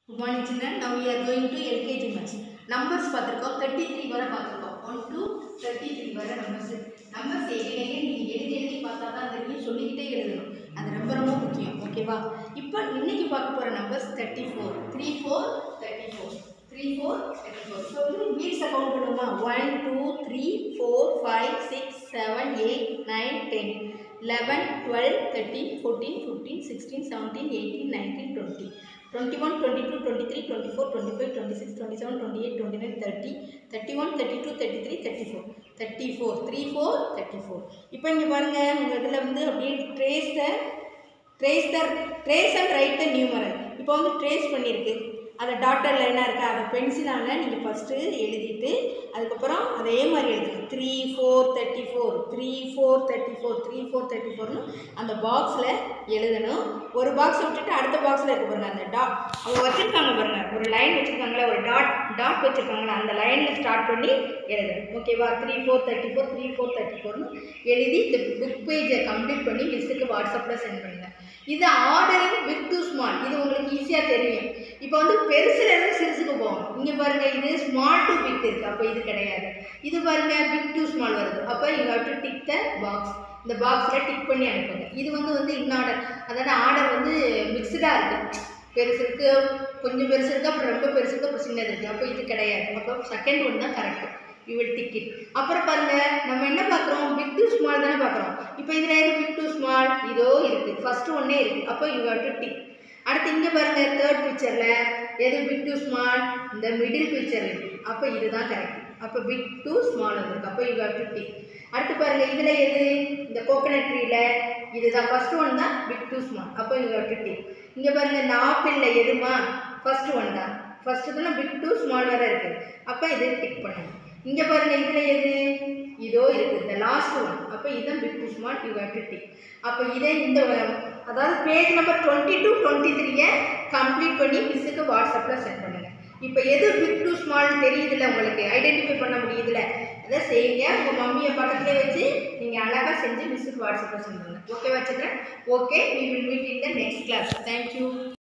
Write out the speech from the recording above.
good morning children now we are going to LKG maths numbers பார்த்துருக்கோம் thirty three வரை பார்த்துருக்கோம் one to thirty three வரை numbers numbers எங்கேயே நீங்கள் எழுதி எழுதி பார்த்தா தான் தெரியும் சொல்லிக்கிட்டே எழுதணும் அது ரொம்ப ரொம்ப முக்கியம் ஓகேவா இப்போ இன்னைக்கு பார்க்க போகிற numbers thirty four three four thirty four three four thirty four so வந்து வீட்ஸ் அக்கௌண்ட் பண்ணுவோமா one two three four five six seven eight nine ten eleven twelve thirteen fourteen fifteen sixteen seventeen eighteen nineteen twenty twenty one twenty two twenty three twenty four twenty five twenty six twenty seven twenty eight twenty nine thirty thirty one thirty two thirty three thirty four thirty four three four thirty four இப்போ இங்கே பாருங்கள் உங்கள் இதில் வந்து அப்படியே trace the trace the trace and write the numeral இப்போ வந்து trace பண்ணியிருக்கு அதை டாட்டர் லைனாக இருக்கா அதை பென்சிலால் நீங்கள் ஃபஸ்ட்டு எழுதிட்டு அதுக்கப்புறம் அதே மாதிரி எழுதணும் three four thirty four three four thirty four three four thirty ஃபோர்னு அந்த பாக்ஸில் எழுதணும் ஒரு பாக்ஸ் விட்டுட்டு அடுத்த பாக்ஸில் இருக்க பாருங்க அந்த டாட் அவங்க வச்சுருக்காங்க பாருங்க ஒரு லைன் வச்சுருக்காங்களா ஒரு டாட் டாட் வச்சுருக்காங்களா அந்த லைனில் ஸ்டார்ட் பண்ணி எழுதணும் ஓகேவா three four thirty four three four thirty ஃபோர்னு எழுதி இந்த புக் பேஜை கம்ப்ளீட் பண்ணி மிஸ்ஸுக்கு வாட்ஸ்அப்பில் சென்ட் பண்ணுங்கள் இது ஆர்டரிங் பிக் டு ஸ்மால் இது உங்களுக்கு ஈஸியாக தெரியும் இப்போ வந்து பெருசுல இருந்து சிறுசுக்கு போகும் இங்கே பாருங்க இது ஸ்மால் டு பிக் இருக்கு அப்போ இது கிடையாது இது பாருங்க பிக் டு ஸ்மால் வருது அப்போ you have to tick the box இந்த பாக்ஸில் டிக் பண்ணி அனுப்புங்க இது வந்து வந்து இன் ஆர்டர் அதாவது ஆர்டர் வந்து மிக்சடாக இருக்குது பெருசு இருக்கு கொஞ்சம் பெருசு இருக்குது அப்புறம் ரொம்ப பெருசு இருக்குது அப்புறம் சின்னது இருக்குது அப்போ இது கிடையாது அப்போ செகண்ட் ஒன் தான் correct you will tick it அப்புறம் பாருங்க நம்ம என்ன பார்க்குறோம் பிக் டு ஸ்மால் தானே பார்க்குறோம் இப்போ இதில் எது பிக் டு ஸ்மால் இதோ இருக்குது ஃபர்ஸ்ட் ஒன்னே இருக்குது அப்போ யூ ஹவ் டு டிக் அடுத்து இங்கே பாருங்க தேர்ட் பிக்சரில் எது பிக் டு ஸ்மால் இந்த மிடில் பிக்சர் இருக்குது அப்போ இதுதான் கரெக்ட் அப்போ பிக் டு ஸ்மால் வந்திருக்கு அப்போ யூ ஹவ் டு டிக் அடுத்து பாருங்க இதில் எது இந்த கோகனட் ட்ரீல இதுதான் ஃபர்ஸ்ட் ஒன் தான் பிக் டு ஸ்மால் அப்போ யூ ஹவ் டு டிக் இங்கே பாருங்க இந்த ஆப்பிளில் எதுமா ஃபர்ஸ்ட் ஒன் தான் ஃபர்ஸ்ட் தான் பிக் டு ஸ்மால் வரை இருக்குது அப்போ இது டிக் பண்ணுங்க இங்கே பாருங்க இதில் எது இதோ இருக்குது இந்த லாஸ்ட் ஒன் அப்போ இதுதான் big to small you have to tick அப்போ இதே இந்த அதாவது page number twenty two twenty த்ரீயை கம்ப்ளீட் பண்ணி மிஸ்ஸுக்கு வாட்ஸ்அப்பில் சென்ட் பண்ணுங்கள் இப்போ எது பிக் டு ஸ்மால்னு தெரியுதுல்ல உங்களுக்கு ஐடென்டிஃபை பண்ண முடியுதுல்ல அதை செய்யுங்க உங்கள் மம்மியை பக்கத்துலேயே வச்சு நீங்கள் அழகாக செஞ்சு மிஸ்ஸுக்கு வாட்ஸ்அப்பில் சென்ட் பண்ணுங்கள் ஓகே வச்சுக்கிறேன் okay we will meet in the next class thank you